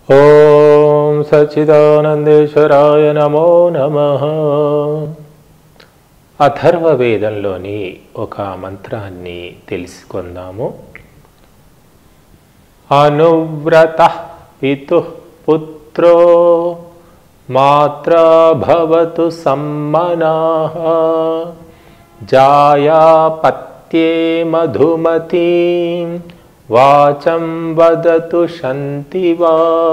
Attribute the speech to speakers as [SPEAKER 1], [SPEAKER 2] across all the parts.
[SPEAKER 1] ఓం సచ్చిదానందేశ్వరాయ నమో నమ అథర్వ వేదంలోని ఒక మంత్రాన్ని తెలుసుకుందాము అనువ్రత పితు పుత్రో మాత్రా భవతు సమ్మనా జాయాపత్యే మధుమతీ వాచం వదతు శంతివా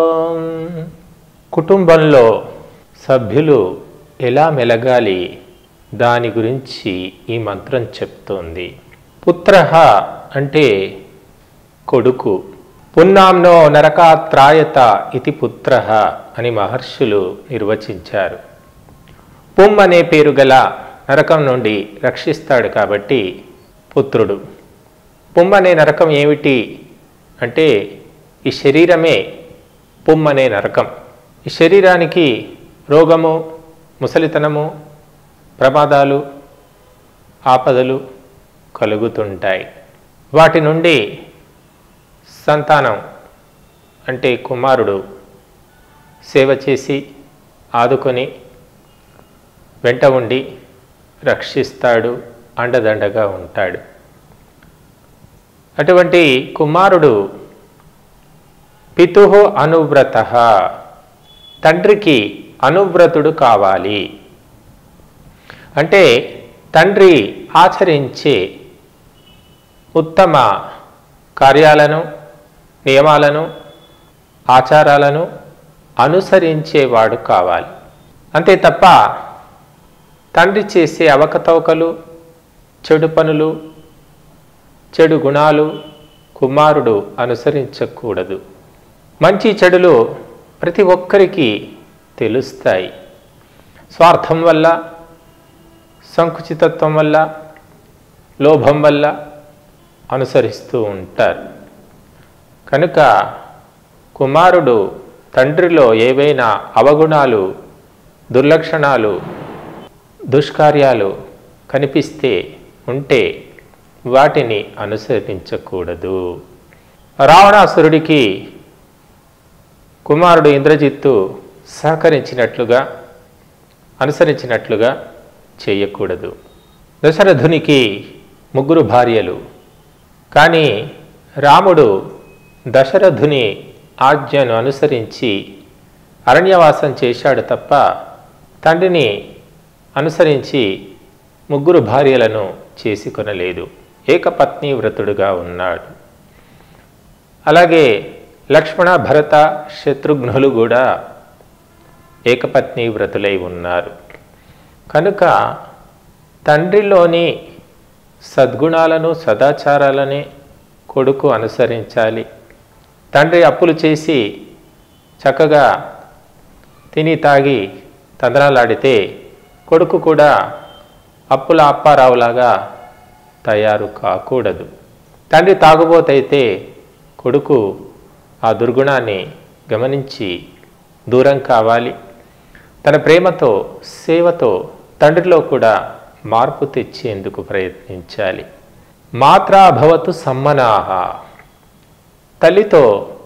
[SPEAKER 1] కుటుంబంలో సభ్యులు ఎలా మెలగాలి దాని గురించి ఈ మంత్రం చెప్తోంది పుత్ర అంటే కొడుకు పున్నాంనో నరకాత్రాయత ఇది పుత్ర అని మహర్షులు నిర్వచించారు పుమ్ అనే పేరు గల నరకం నుండి రక్షిస్తాడు కాబట్టి పుత్రుడు పుమ్ అనే నరకం ఏమిటి అంటే ఈ శరీరమే పుమ్ అనే నరకం ఈ శరీరానికి రోగము ముసలితనము ప్రమాదాలు ఆపదలు కలుగుతుంటాయి వాటి నుండి సంతానం అంటే కుమారుడు సేవ చేసి ఆదుకొని వెంట ఉండి రక్షిస్తాడు అండదండగా ఉంటాడు అటువంటి కుమారుడు పితు అనువ్రత తండ్రికి అనువ్రతుడు కావాలి అంటే తండ్రి ఆచరించే ఉత్తమ కార్యాలను నియమాలను ఆచారాలను అనుసరించేవాడు కావాలి అంతే తప్ప తండ్రి చేసే అవకతవకలు చెడు పనులు చెడు గుణాలు కుమారుడు అనుసరించకూడదు మంచి చెడులు ప్రతి ఒక్కరికి తెలుస్తాయి స్వార్థం వల్ల సంకుచితత్వం వల్ల లోభం వల్ల అనుసరిస్తూ ఉంటారు కనుక కుమారుడు తండ్రిలో ఏవైనా అవగుణాలు దుర్లక్షణాలు దుష్కార్యాలు కనిపిస్తే ఉంటే వాటిని అనుసరించకూడదు రావణాసురుడికి కుమారుడు ఇంద్రజిత్తు సహకరించినట్లుగా అనుసరించినట్లుగా చేయకూడదు దశరథునికి ముగ్గురు భార్యలు కానీ రాముడు దశరథుని ఆజ్ఞను అనుసరించి అరణ్యవాసం చేశాడు తప్ప తండ్రిని అనుసరించి ముగ్గురు భార్యలను చేసుకొనలేదు ఏకపత్ని వ్రతుడుగా ఉన్నాడు అలాగే లక్ష్మణ భరత శత్రుఘ్నులు కూడా ఏకపత్ని వ్రతులై ఉన్నారు కనుక తండ్రిలోని సద్గుణాలను సదాచారాలనే కొడుకు అనుసరించాలి తండ్రి అప్పులు చేసి చక్కగా తిని తాగి తందనాలాడితే కొడుకు కూడా అప్పుల అప్పారావులాగా తయారు కాకూడదు తండ్రి తాగుబోతైతే కొడుకు ఆ దుర్గుణాన్ని గమనించి దూరం కావాలి తన ప్రేమతో సేవతో తండ్రిలో కూడా మార్పు తెచ్చేందుకు ప్రయత్నించాలి మాత్రాభవతు సమ్మనాహ తల్లితో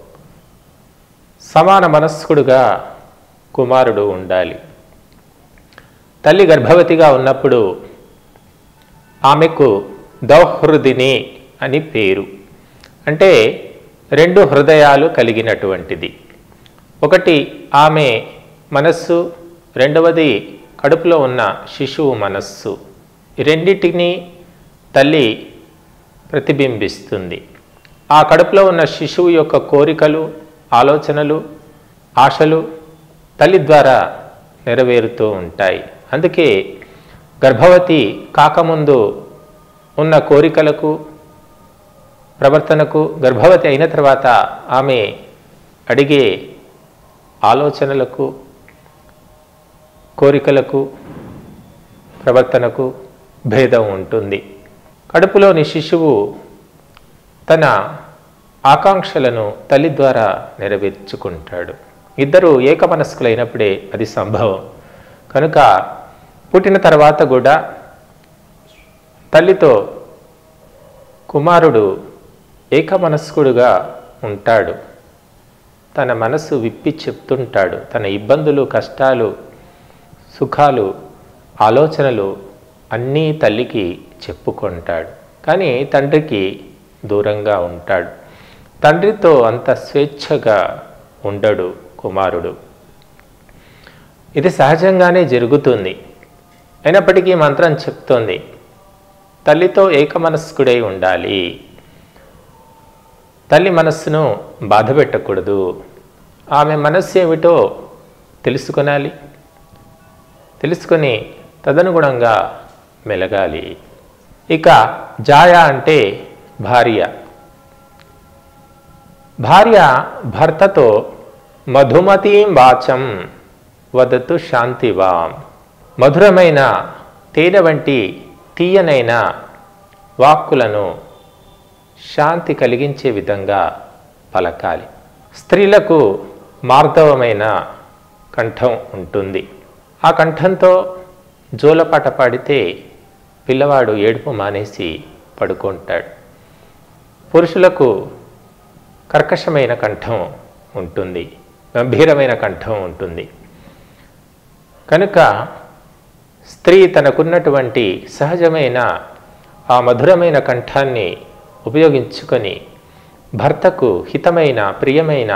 [SPEAKER 1] సమాన మనస్కుడుగా కుమారుడు ఉండాలి తల్లి గర్భవతిగా ఉన్నప్పుడు ఆమెకు దౌహృదిని అని పేరు అంటే రెండు హృదయాలు కలిగినటువంటిది ఒకటి ఆమె మనస్సు రెండవది కడుపులో ఉన్న శిశువు మనస్సు ఈ రెండింటినీ తల్లి ప్రతిబింబిస్తుంది ఆ కడుపులో ఉన్న శిశువు యొక్క కోరికలు ఆలోచనలు ఆశలు తల్లి ద్వారా నెరవేరుతూ ఉంటాయి అందుకే గర్భవతి కాకముందు ఉన్న కోరికలకు ప్రవర్తనకు గర్భవతి అయిన తర్వాత ఆమె అడిగే ఆలోచనలకు కోరికలకు ప్రవర్తనకు భేదం ఉంటుంది కడుపులోని శిశువు తన ఆకాంక్షలను తల్లి ద్వారా నెరవేర్చుకుంటాడు ఇద్దరు ఏకమనస్కులైనప్పుడే అది సంభవం కనుక పుట్టిన తర్వాత కూడా తల్లితో కుమారుడు ఏకమనస్కుడుగా ఉంటాడు తన మనసు విప్పి చెప్తుంటాడు తన ఇబ్బందులు కష్టాలు సుఖాలు ఆలోచనలు అన్నీ తల్లికి చెప్పుకుంటాడు కానీ తండ్రికి దూరంగా ఉంటాడు తండ్రితో అంత స్వేచ్ఛగా ఉండడు కుమారుడు ఇది సహజంగానే జరుగుతుంది అయినప్పటికీ మంత్రం చెప్తోంది తల్లితో ఏకమనస్కుడై ఉండాలి తల్లి మనస్సును బాధ పెట్టకూడదు ఆమె మనస్సు ఏమిటో తెలుసుకొనాలి తెలుసుకొని తదనుగుణంగా మెలగాలి ఇక జాయ అంటే భార్య భార్య భర్తతో మధుమతీం వాచం వదతు శాంతివాం మధురమైన తేనె వంటి తీయనైన వాక్కులను శాంతి కలిగించే విధంగా పలకాలి స్త్రీలకు మార్దవమైన కంఠం ఉంటుంది ఆ కంఠంతో జోలపాట పాడితే పిల్లవాడు ఏడుపు మానేసి పడుకుంటాడు పురుషులకు కర్కశమైన కంఠం ఉంటుంది గంభీరమైన కంఠం ఉంటుంది కనుక స్త్రీ తనకున్నటువంటి సహజమైన ఆ మధురమైన కంఠాన్ని ఉపయోగించుకొని భర్తకు హితమైన ప్రియమైన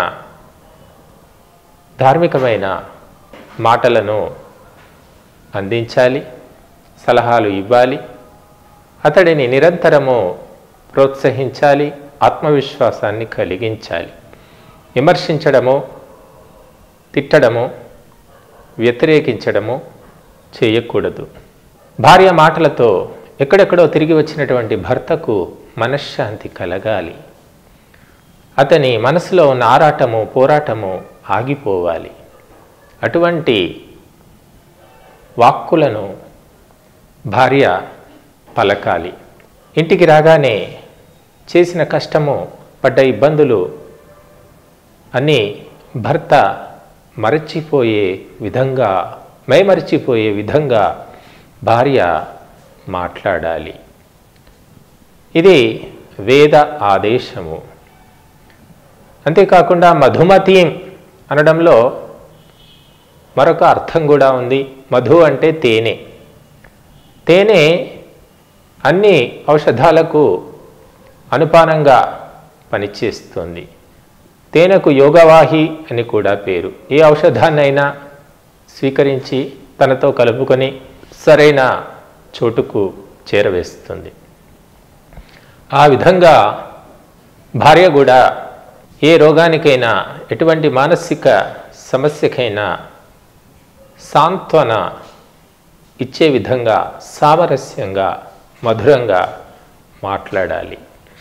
[SPEAKER 1] ధార్మికమైన మాటలను అందించాలి సలహాలు ఇవ్వాలి అతడిని నిరంతరము ప్రోత్సహించాలి ఆత్మవిశ్వాసాన్ని కలిగించాలి విమర్శించడము తిట్టడము వ్యతిరేకించడము చేయకూడదు భార్య మాటలతో ఎక్కడెక్కడో తిరిగి వచ్చినటువంటి భర్తకు మనశ్శాంతి కలగాలి అతని మనసులో ఉన్న ఆరాటము పోరాటము ఆగిపోవాలి అటువంటి వాక్కులను భార్య పలకాలి ఇంటికి రాగానే చేసిన కష్టము పడ్డ ఇబ్బందులు అన్నీ భర్త మరచిపోయే విధంగా మైమరిచిపోయే విధంగా భార్య మాట్లాడాలి ఇది వేద ఆదేశము అంతేకాకుండా మధుమతీం అనడంలో మరొక అర్థం కూడా ఉంది మధు అంటే తేనె తేనె అన్ని ఔషధాలకు అనుపానంగా పనిచేస్తుంది తేనెకు యోగవాహి అని కూడా పేరు ఏ ఔషధాన్నైనా స్వీకరించి తనతో కలుపుకొని సరైన చోటుకు చేరవేస్తుంది ఆ విధంగా భార్య కూడా ఏ రోగానికైనా ఎటువంటి మానసిక సమస్యకైనా సాంత్వన ఇచ్చే విధంగా సామరస్యంగా మధురంగా మాట్లాడాలి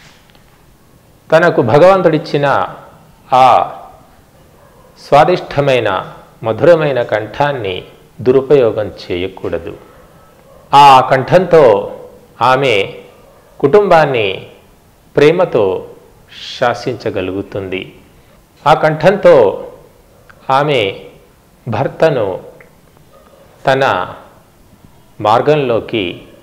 [SPEAKER 1] తనకు భగవంతుడిచ్చిన ఆ స్వాదిష్టమైన మధురమైన కంఠాన్ని దురుపయోగం చేయకూడదు ఆ కంఠంతో ఆమె కుటుంబాన్ని ప్రేమతో శాసించగలుగుతుంది ఆ కంఠంతో ఆమె భర్తను తన మార్గంలోకి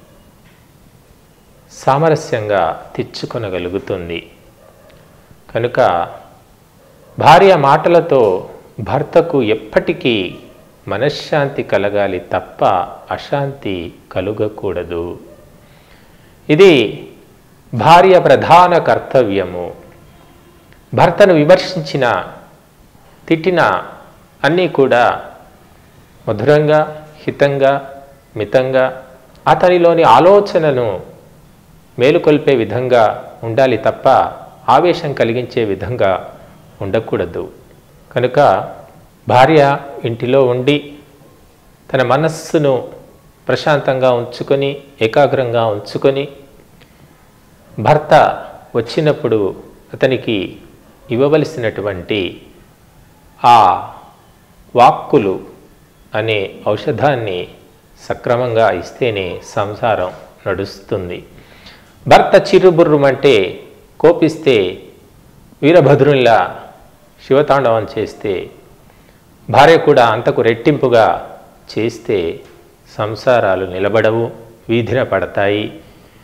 [SPEAKER 1] సామరస్యంగా తెచ్చుకొనగలుగుతుంది కనుక భార్య మాటలతో భర్తకు ఎప్పటికీ మనశ్శాంతి కలగాలి తప్ప అశాంతి కలుగకూడదు ఇది భార్య ప్రధాన కర్తవ్యము భర్తను విమర్శించిన తిట్టిన అన్నీ కూడా మధురంగా హితంగా మితంగా అతనిలోని ఆలోచనను మేలుకొల్పే విధంగా ఉండాలి తప్ప ఆవేశం కలిగించే విధంగా ఉండకూడదు కనుక భార్య ఇంటిలో ఉండి తన మనస్సును ప్రశాంతంగా ఉంచుకొని ఏకాగ్రంగా ఉంచుకొని భర్త వచ్చినప్పుడు అతనికి ఇవ్వవలసినటువంటి ఆ వాక్కులు అనే ఔషధాన్ని సక్రమంగా ఇస్తేనే సంసారం నడుస్తుంది భర్త చిరుబుర్రుమంటే కోపిస్తే వీరభద్రునిలా శివతాండవం చేస్తే భార్య కూడా అంతకు రెట్టింపుగా చేస్తే సంసారాలు నిలబడవు వీధిన పడతాయి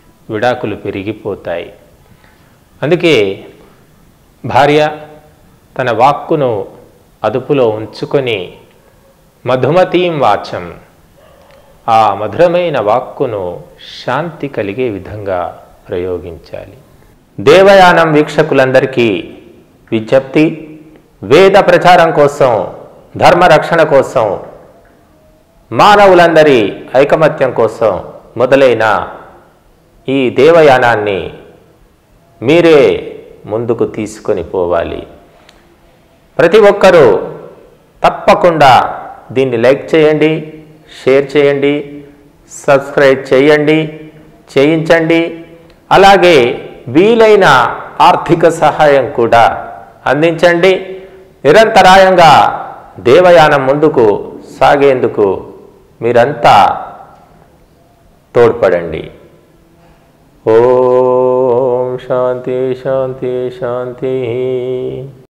[SPEAKER 1] విడాకులు పెరిగిపోతాయి అందుకే భార్య తన వాక్కును అదుపులో ఉంచుకొని మధుమతీం వాచం ఆ మధురమైన వాక్కును శాంతి కలిగే విధంగా ప్రయోగించాలి దేవయానం వీక్షకులందరికీ విజ్ఞప్తి వేద ప్రచారం కోసం ధర్మ రక్షణ కోసం మానవులందరి ఐకమత్యం కోసం మొదలైన ఈ దేవయానాన్ని మీరే ముందుకు తీసుకొని పోవాలి ప్రతి ఒక్కరూ తప్పకుండా దీన్ని లైక్ చేయండి షేర్ చేయండి సబ్స్క్రైబ్ చేయండి చేయించండి అలాగే వీలైన ఆర్థిక సహాయం కూడా అందించండి నిరంతరాయంగా దేవయానం ముందుకు సాగేందుకు మీరంతా తోడ్పడండి ఓం శాంతి శాంతి శాంతి